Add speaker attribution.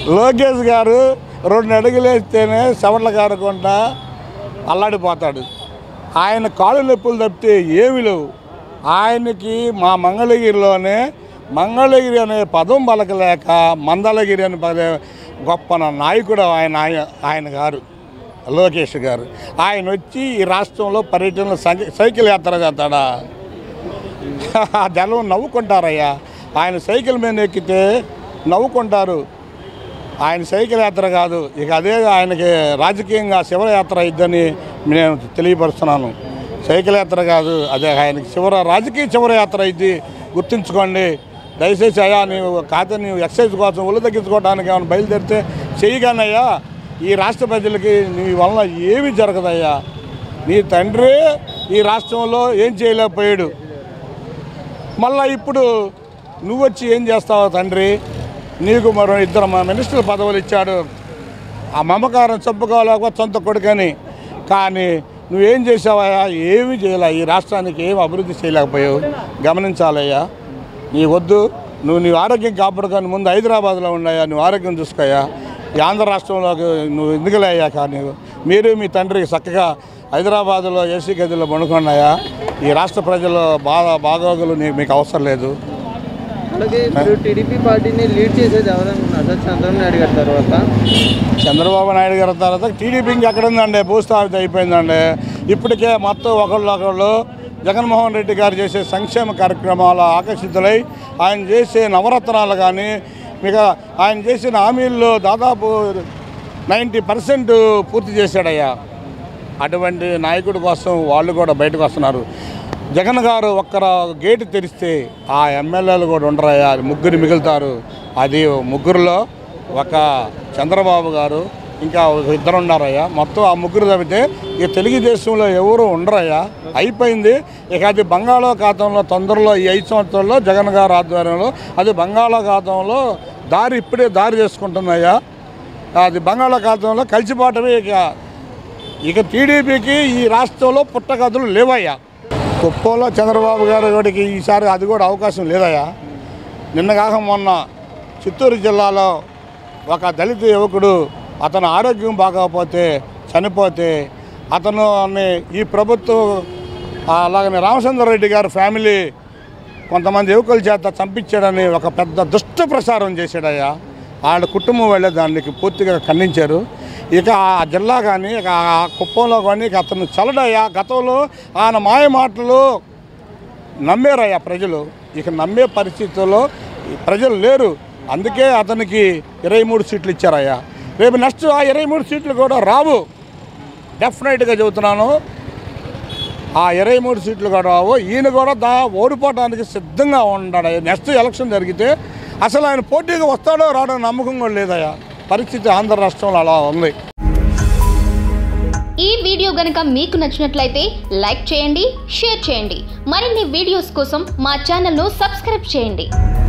Speaker 1: లోకేష్ గారు రెండు అడుగులు వేస్తేనే చెమటలు కారకుండా అల్లాడిపోతాడు ఆయన కాళ్ళు నొప్పులు తప్పితే ఏమి లేవు ఆయనకి మా మంగళగిరిలోనే మంగళగిరి అనే పదం పలకలేక మందలగిరి అనే పద గొప్ప నాయకుడు ఆయన ఆయన- ఆయన గారు లోకేష్ గారు ఆయన వచ్చి ఈ రాష్ట్రంలో పర్యటనలో సై- సైకిల్ యాత్ర చేస్తాడా జనం నవ్వుకుంటారయ్యా ఆయన సైకిల్ మీద ఎక్కితే నవ్వుకుంటారు ఆయన సైకిల్ యాత్ర కాదు ఇక అదే ఆయనకి రాజకీయంగా శివయాత్ర అయిద్దని నేను తెలియపరుస్తున్నాను సైకిల్ యాత్ర కాదు అదే ఆయనకి చివర రాజకీయ చివరి యాత్ర అయింది గుర్తుంచుకోండి దయచేసి అయ్యా నీవు కాకపోతే నీవు ఎక్సైజ్ కోసం ఒళ్ళు తగ్గించుకోవడానికి ఏమైనా బయలుదేరితే చేయగానయ్యా ఈ రాష్ట్ర ప్రజలకి నీ వలన ఏమీ జరగదయ్యా నీ తండ్రి ఈ రాష్ట్రంలో ఏం చేయలేకపోయాడు మళ్ళా ఇప్పుడు నువ్వు వచ్చి ఏం చేస్తావు తండ్రి నీకు మరో ఇద్దరు మా మినిస్టర్ పదవులు ఇచ్చాడు ఆ మమకారం చంపుకోలేక సొంత కొడుకని కానీ నువ్వేం చేసావయ్యా ఏమీ చేయలే ఈ రాష్ట్రానికి ఏం అభివృద్ధి చేయలేకపోయావు గమనించాలయ్యా నీ వద్దు నువ్వు నీ ఆరోగ్యం కాపాడుకొని ముందు హైదరాబాద్లో ఉన్నాయా నువ్వు ఆరోగ్యం చూసుకోయా ఈ ఆంధ్ర రాష్ట్రంలోకి నువ్వు ఎందుకులయ్యా కానీ మీరు మీ తండ్రికి చక్కగా హైదరాబాద్లో ఏసీ గదిలో పండుకున్నాయా ఈ రాష్ట్ర ప్రజల బాధ బాగోగులు నీ- మీకు అవసరం లేదు
Speaker 2: అలాగే ఇప్పుడు టీడీపీ పార్టీని లీడ్ చేసేది ఎవరనుకున్నారు సార్ చంద్రబాబు నాయుడు గారి తర్వాత
Speaker 1: చంద్రబాబు నాయుడు గారి తర్వాత టీడీపీ ఇంకెక్కడ ఉందండి భూస్థాపిత అయిపోయిందండి ఇప్పటికే మొత్తం ఒకళ్ళు ఒకళ్ళు జగన్మోహన్ రెడ్డి గారు చేసే సంక్షేమ కార్యక్రమాలు ఆకర్షితులై ఆయన చేసే నవరత్నాలు కానీ మిగ ఆయన చేసిన హామీల్లో దాదాపు నైంటీ పర్సెంట్ పూర్తి చేశాడయ్యా అటువంటి నాయకుడి కోసం వాళ్ళు కూడా బయటకు వస్తున్నారు జగన్ గారు ఒక్కర గేటు తెరిస్తే ఆ ఎమ్మెల్యేలు కూడా ఉండరయ్యా ముగ్గురు మిగులుతారు అది ముగ్గురులో ఒక చంద్రబాబు గారు ఇంకా ఒక ఇద్దరు ఉన్నారయ్యా మొత్తం ఆ ముగ్గురు తప్పితే ఇక తెలుగుదేశంలో ఎవరు ఉండరయ్యా అయిపోయింది ఇక అది బంగాళాఖాతంలో తొందరలో ఈ ఐదు సంవత్సరాల్లో జగన్ గారు ఆధ్వర్యంలో అది బంగాళాఖాతంలో దారి ఇప్పుడే దారి చేసుకుంటుందయ్యా అది బంగాళాఖాతంలో కలిసిపోవటమే ఇక ఇక టీడీపీకి ఈ రాష్ట్రంలో పుట్టగదులు లేవయ్యా కుప్పంలో చంద్రబాబు గారు వాడికి ఈసారి అది కూడా అవకాశం లేదయ్యా నిన్న కాక మొన్న చిత్తూరు జిల్లాలో ఒక దళిత యువకుడు అతను ఆరోగ్యం బాగోకపోతే చనిపోతే అతను ఈ ప్రభుత్వం అలాగనే రామచంద్రారెడ్డి గారి ఫ్యామిలీ కొంతమంది యువకుల చేత చంపించాడని ఒక పెద్ద దుష్ట ప్రచారం చేశాడయ్యా వాళ్ళ కుటుంబం వాళ్ళే దానికి పూర్తిగా ఖండించారు ఇక ఆ జిల్లా కానీ ఇక ఆ కుప్పంలో కానీ ఇక అతను చలడయ్యా గతంలో ఆయన మాయ మాటలు నమ్మారయ్యా ప్రజలు ఇక నమ్మే పరిస్థితుల్లో ఈ ప్రజలు లేరు అందుకే అతనికి ఇరవై మూడు సీట్లు ఇచ్చారయ్యా రేపు నెక్స్ట్ ఆ ఇరవై మూడు సీట్లు కూడా రావు డెఫినెట్గా చెబుతున్నాను ఆ ఇరవై మూడు సీట్లు కూడా రావు ఈయన కూడా దా ఓడిపోవడానికి సిద్ధంగా ఉన్నాడు నెక్స్ట్ ఎలక్షన్ జరిగితే అసలు ఆయన పోటీగా వస్తాడో రాడో నమ్మకం కూడా లేదయ్యా పరిస్థితి ఆంధ్ర రాష్ట్రంలో అలా ఉంది
Speaker 3: ఈ వీడియో గనుక మీకు నచ్చినట్లయితే లైక్ చేయండి షేర్ చేయండి మరిన్ని వీడియోస్ కోసం మా ఛానల్ను సబ్స్క్రైబ్ చేయండి